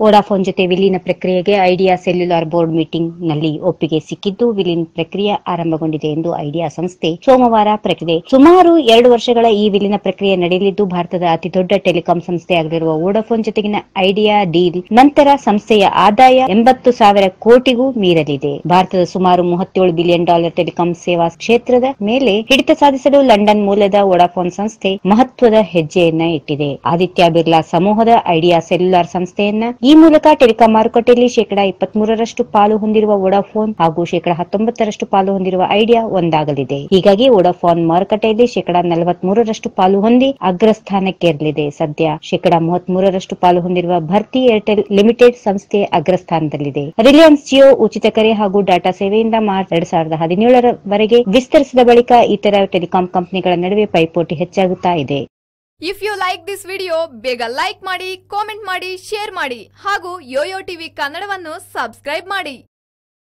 Vodafone ಜೊತೆ ವಿಲೀನ ಪ್ರಕ್ರಿಯೆಗೆ ಐಡಿಯಾ ಸೆಲ್ಯುಲಾರ್ ಬೋರ್ಡ್ ಮೀಟಿಂಗ್ ನಲ್ಲಿ ಒಪ್ಪಿಗೆ ಸಿಕ್ಕಿದ್ದು ವಿಲೀನ ಪ್ರಕ್ರಿಯೆ ಆರಂಭಗೊಂಡಿದೆ ಎಂದು ಐಡಿಯಾ ಸಂಸ್ಥೆ ಸೋಮವಾರ ಪ್ರಕಟಿಸಿದೆ ಸುಮಾರು ಎರಡು ವರ್ಷಗಳ ಈ ವಿಲೀನ ಪ್ರಕ್ರಿಯೆ ನಡೆಯಲಿದ್ದು ಭಾರತದ ಅತಿದೊಡ್ಡ ಟೆಲಿಕಾಂ ಸಂಸ್ಥೆಯಾಗಲಿರುವ ವೋಡಾಫೋನ್ ಜೊತೆಗಿನ ಐಡಿಯಾ ಡೀಲ್ ನಂತರ ಸಂಸ್ಥೆಯ ಆದಾಯ ಎಂಬತ್ತು ಸಾವಿರ ಕೋಟಿಗೂ ಮೀರಲಿದೆ ಭಾರತದ ಸುಮಾರು ಮೂವತ್ತೇಳು ಬಿಲಿಯನ್ ಡಾಲರ್ ಟೆಲಿಕಾಂ ಸೇವಾ ಕ್ಷೇತ್ರದ ಮೇಲೆ ಹಿಡಿತ ಸಾಧಿಸಲು ಲಂಡನ್ ಮೂಲದ ವೋಡಾಫೋನ್ ಸಂಸ್ಥೆ ಮಹತ್ವದ ಹೆಜ್ಜೆಯನ್ನ ಇಟ್ಟಿದೆ ಆದಿತ್ಯ ಬಿರ್ಲಾ ಸಮೂಹದ ಐಡಿಯಾ ಸೆಲ್ಯುಲಾರ್ ಸಂಸ್ಥೆಯನ್ನ ಈ ಮೂಲಕ ಟೆಲಿಕಾಂ ಮಾರುಕಟ್ಟೆಯಲ್ಲಿ ಶೇಕಡಾ ಇಪ್ಪತ್ಮೂರರಷ್ಟು ಪಾಲು ಹೊಂದಿರುವ ವೋಡಾಫೋನ್ ಹಾಗೂ ಶೇಕಡಾ ಹತ್ತೊಂಬತ್ತರಷ್ಟು ಪಾಲು ಹೊಂದಿರುವ ಐಡಿಯಾ ಒಂದಾಗಲಿದೆ ಹೀಗಾಗಿ ವೋಡಾಫೋನ್ ಮಾರುಕಟ್ಟೆಯಲ್ಲಿ ಶೇಕಡಾ ನಲವತ್ಮೂರರಷ್ಟು ಪಾಲು ಹೊಂದಿ ಅಗ್ರಸ್ಥಾನಕ್ಕೇರಲಿದೆ ಸದ್ಯ ಶೇಕಡಾ ಮೂವತ್ಮೂರರಷ್ಟು ಪಾಲು ಹೊಂದಿರುವ ಭರ್ತಿ ಏರ್ಟೆಲ್ ಲಿಮಿಟೆಡ್ ಸಂಸ್ಥೆ ಅಗ್ರಸ್ಥಾನದಲ್ಲಿದೆ ರಿಲಯನ್ಸ್ ಜಿಯೋ ಉಚಿತ ಕರೆ ಹಾಗೂ ಡಾಟಾ ಸೇವೆಯಿಂದ ಮಾರ್ಚ್ ಎರಡ್ ಸಾವಿರದ ಹದಿನೇಳರವರೆಗೆ ವಿಸ್ತರಿಸಿದ ಬಳಿಕ ಇತರ ಟೆಲಿಕಾಂ ಕಂಪನಿಗಳ ನಡುವೆ ಪೈಪೋಟಿ ಹೆಚ್ಚಾಗುತ್ತಾ ಇದೆ if you like this video ಬೇಗ ಲೈಕ್ ಮಾಡಿ ಕಾಮೆಂಟ್ ಮಾಡಿ ಶೇರ್ ಮಾಡಿ ಹಾಗೂ ಯೋಯೋ ಟಿವಿ ಕನ್ನಡವನ್ನು ಸಬ್ಸ್ಕ್ರೈಬ್ ಮಾಡಿ